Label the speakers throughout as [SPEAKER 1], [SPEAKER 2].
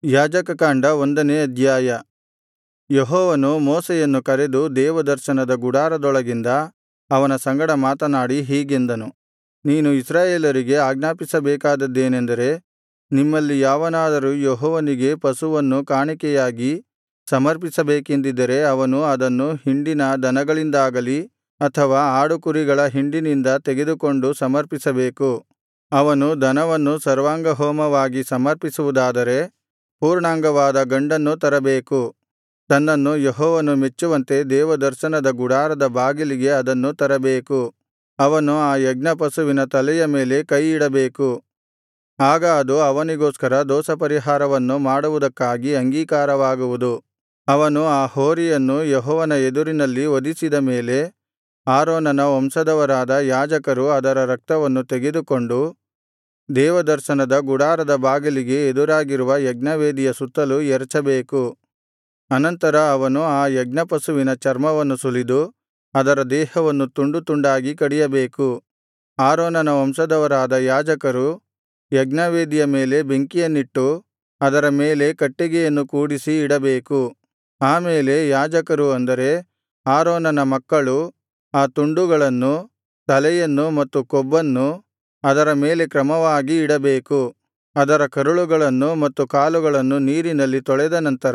[SPEAKER 1] ಯಾಜಕಕಾಂಡ ಒಂದನೇ ಅಧ್ಯಾಯ ಯೆಹೋವನು ಮೋಶೆಯನ್ನು ಕರೆದು ದೇವದರ್ಶನದ ಗುಡಾರದೊಳಗಿಂದ ಅವನ ಸಂಗಡ ಮಾತನಾಡಿ ಹೀಗೆಂದನು ನೀನು ಇಸ್ರಾಯೇಲರಿಗೆ ಆಜ್ಞಾಪಿಸಬೇಕಾದದ್ದೇನೆಂದರೆ ನಿಮ್ಮಲ್ಲಿ ಯಾವನಾದರೂ ಯೆಹೋವನಿಗೆ ಪಶುವನ್ನು ಕಾಣಿಕೆಯಾಗಿ ಸಮರ್ಪಿಸಬೇಕೆಂದಿದ್ದರೆ ಅವನು ಅದನ್ನು ಹಿಂಡಿನ ದನಗಳಿಂದಾಗಲಿ ಅಥವಾ ಆಡುಕುರಿಗಳ ಹಿಂಡಿನಿಂದ ತೆಗೆದುಕೊಂಡು ಸಮರ್ಪಿಸಬೇಕು ಅವನು ದನವನ್ನು ಸರ್ವಾಂಗಹೋಮವಾಗಿ ಸಮರ್ಪಿಸುವುದಾದರೆ ಪೂರ್ಣಾಂಗವಾದ ಗಂಡನ್ನು ತರಬೇಕು ತನ್ನನ್ನು ಯೆಹೋವನು ಮೆಚ್ಚುವಂತೆ ದೇವದರ್ಶನದ ಗುಡಾರದ ಬಾಗಿಲಿಗೆ ಅದನ್ನು ತರಬೇಕು ಅವನು ಆ ಯಜ್ಞಪಶುವಿನ ತಲೆಯ ಮೇಲೆ ಕೈಯಿಡಬೇಕು ಆಗ ಅದು ಅವನಿಗೋಸ್ಕರ ದೋಷಪರಿಹಾರವನ್ನು ಮಾಡುವುದಕ್ಕಾಗಿ ಅಂಗೀಕಾರವಾಗುವುದು ಅವನು ಆ ಹೋರಿಯನ್ನು ಯೆಹೋವನ ಎದುರಿನಲ್ಲಿ ವಧಿಸಿದ ಮೇಲೆ ಆರೋನನ ವಂಶದವರಾದ ಯಾಜಕರು ಅದರ ರಕ್ತವನ್ನು ತೆಗೆದುಕೊಂಡು ದೇವದರ್ಶನದ ಗುಡಾರದ ಬಾಗಿಲಿಗೆ ಎದುರಾಗಿರುವ ಯಜ್ಞವೇದಿಯ ಸುತ್ತಲೂ ಎರಚಬೇಕು ಅನಂತರ ಅವನು ಆ ಯಜ್ಞಪಶುವಿನ ಚರ್ಮವನ್ನು ಸುಲಿದು ಅದರ ದೇಹವನ್ನು ತುಂಡು ತುಂಡಾಗಿ ಕಡಿಯಬೇಕು ಆರೋನನ ವಂಶದವರಾದ ಯಾಜಕರು ಯಜ್ಞವೇದಿಯ ಮೇಲೆ ಬೆಂಕಿಯನ್ನಿಟ್ಟು ಅದರ ಮೇಲೆ ಕಟ್ಟಿಗೆಯನ್ನು ಕೂಡಿಸಿ ಇಡಬೇಕು ಆ ಮೇಲೆ ಯಾಜಕರು ಅಂದರೆ ಆರೋನನ ಮಕ್ಕಳು ಆ ತುಂಡುಗಳನ್ನು ತಲೆಯನ್ನು ಮತ್ತು ಕೊಬ್ಬನ್ನು ಅದರ ಮೇಲೆ ಕ್ರಮವಾಗಿ ಇಡಬೇಕು ಅದರ ಕರುಳುಗಳನ್ನು ಮತ್ತು ಕಾಲುಗಳನ್ನು ನೀರಿನಲ್ಲಿ ತೊಳೆದ ನಂತರ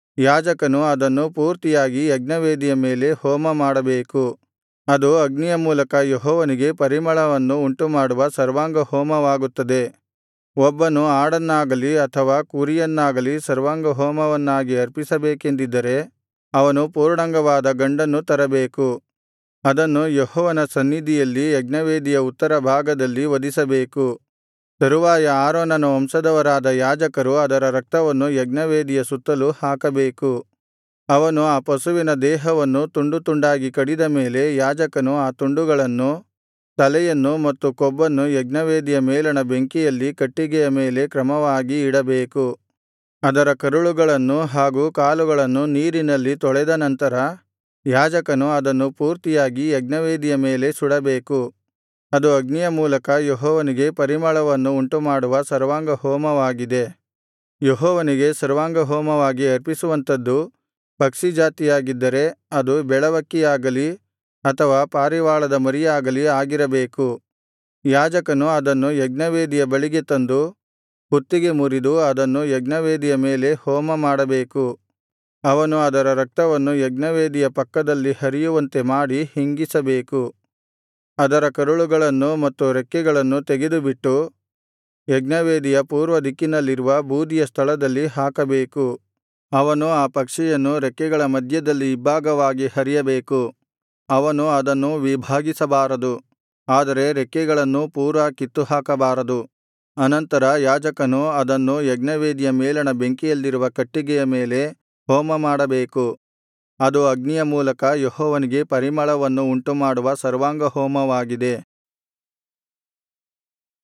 [SPEAKER 1] ಯಾಜಕನು ಅದನ್ನು ಪೂರ್ತಿಯಾಗಿ ಯಜ್ಞವೇದಿಯ ಮೇಲೆ ಹೋಮಮಾಡಬೇಕು ಅದು ಅಗ್ನಿಯ ಮೂಲಕ ಯೆಹೋವನಿಗೆ ಪರಿಮಳವನ್ನು ಉಂಟುಮಾಡುವ ಸರ್ವಾಂಗಹೋಮವಾಗುತ್ತದೆ ಒಬ್ಬನು ಆಡನ್ನಾಗಲಿ ಅಥವಾ ಕುರಿಯನ್ನಾಗಲಿ ಸರ್ವಾಂಗಹೋಮವನ್ನಾಗಿ ಅರ್ಪಿಸಬೇಕೆಂದಿದ್ದರೆ ಅವನು ಪೂರ್ಣಾಂಗವಾದ ಗಂಡನ್ನು ತರಬೇಕು ಅದನ್ನು ಯೆಹೋವನ ಸನ್ನಿಧಿಯಲ್ಲಿ ಯಜ್ಞವೇದಿಯ ಉತ್ತರ ಭಾಗದಲ್ಲಿ ವಧಿಸಬೇಕು ತರುವಾಯ ಆರೋನನ ವಂಶದವರಾದ ಯಾಜಕರು ಅದರ ರಕ್ತವನ್ನು ಯಜ್ಞವೇದಿಯ ಸುತ್ತಲೂ ಹಾಕಬೇಕು ಅವನು ಆ ಪಶುವಿನ ದೇಹವನ್ನು ತುಂಡು ತುಂಡಾಗಿ ಕಡಿದ ಮೇಲೆ ಯಾಜಕನು ಆ ತುಂಡುಗಳನ್ನು ತಲೆಯನ್ನು ಮತ್ತು ಕೊಬ್ಬನ್ನು ಯಜ್ಞವೇದಿಯ ಮೇಲಣ ಬೆಂಕಿಯಲ್ಲಿ ಕಟ್ಟಿಗೆಯ ಮೇಲೆ ಕ್ರಮವಾಗಿ ಇಡಬೇಕು ಅದರ ಕರುಳುಗಳನ್ನು ಹಾಗೂ ಕಾಲುಗಳನ್ನು ನೀರಿನಲ್ಲಿ ತೊಳೆದ ನಂತರ ಯಾಜಕನು ಅದನ್ನು ಪೂರ್ತಿಯಾಗಿ ಯಜ್ಞವೇದಿಯ ಮೇಲೆ ಸುಡಬೇಕು ಅದು ಅಗ್ನಿಯ ಮೂಲಕ ಯೆಹೋವನಿಗೆ ಪರಿಮಳವನ್ನು ಉಂಟುಮಾಡುವ ಸರ್ವಾಂಗಹೋಮವಾಗಿದೆ ಯೆಹೋವನಿಗೆ ಸರ್ವಾಂಗಹೋಮವಾಗಿ ಅರ್ಪಿಸುವಂಥದ್ದು ಪಕ್ಷಿಜಾತಿಯಾಗಿದ್ದರೆ ಅದು ಬೆಳವಕ್ಕಿಯಾಗಲಿ ಅಥವಾ ಪಾರಿವಾಳದ ಮರಿಯಾಗಲಿ ಆಗಿರಬೇಕು ಯಾಜಕನು ಅದನ್ನು ಯಜ್ಞವೇದಿಯ ಬಳಿಗೆ ತಂದು ಕುತ್ತಿಗೆ ಮುರಿದು ಅದನ್ನು ಯಜ್ಞವೇದಿಯ ಮೇಲೆ ಹೋಮಮಾಡಬೇಕು ಅವನು ಅದರ ರಕ್ತವನ್ನು ಯಜ್ಞವೇದಿಯ ಪಕ್ಕದಲ್ಲಿ ಹರಿಯುವಂತೆ ಮಾಡಿ ಹಿಂಗಿಸಬೇಕು ಅದರ ಕರುಳುಗಳನ್ನು ಮತ್ತು ರೆಕ್ಕೆಗಳನ್ನು ತೆಗೆದುಬಿಟ್ಟು ಯಜ್ಞವೇದಿಯ ಪೂರ್ವದಿಕ್ಕಿನಲ್ಲಿರುವ ಬೂದಿಯ ಸ್ಥಳದಲ್ಲಿ ಹಾಕಬೇಕು ಅವನು ಆ ಪಕ್ಷಿಯನ್ನು ರೆಕ್ಕೆಗಳ ಮಧ್ಯದಲ್ಲಿ ಇಬ್ಭಾಗವಾಗಿ ಹರಿಯಬೇಕು ಅವನು ಅದನ್ನು ವಿಭಾಗಿಸಬಾರದು ಆದರೆ ರೆಕ್ಕೆಗಳನ್ನು ಪೂರಾ ಕಿತ್ತುಹಾಕಬಾರದು ಅನಂತರ ಯಾಜಕನು ಅದನ್ನು ಯಜ್ಞವೇದಿಯ ಮೇಲಣ ಬೆಂಕಿಯಲ್ಲಿರುವ ಕಟ್ಟಿಗೆಯ ಮೇಲೆ ಹೋಮಮಾಡಬೇಕು ಅದು ಅಗ್ನಿಯ ಮೂಲಕ ಯೆಹೋವನಿಗೆ ಪರಿಮಳವನ್ನು ಉಂಟುಮಾಡುವ ಸರ್ವಾಂಗಹೋಮವಾಗಿದೆ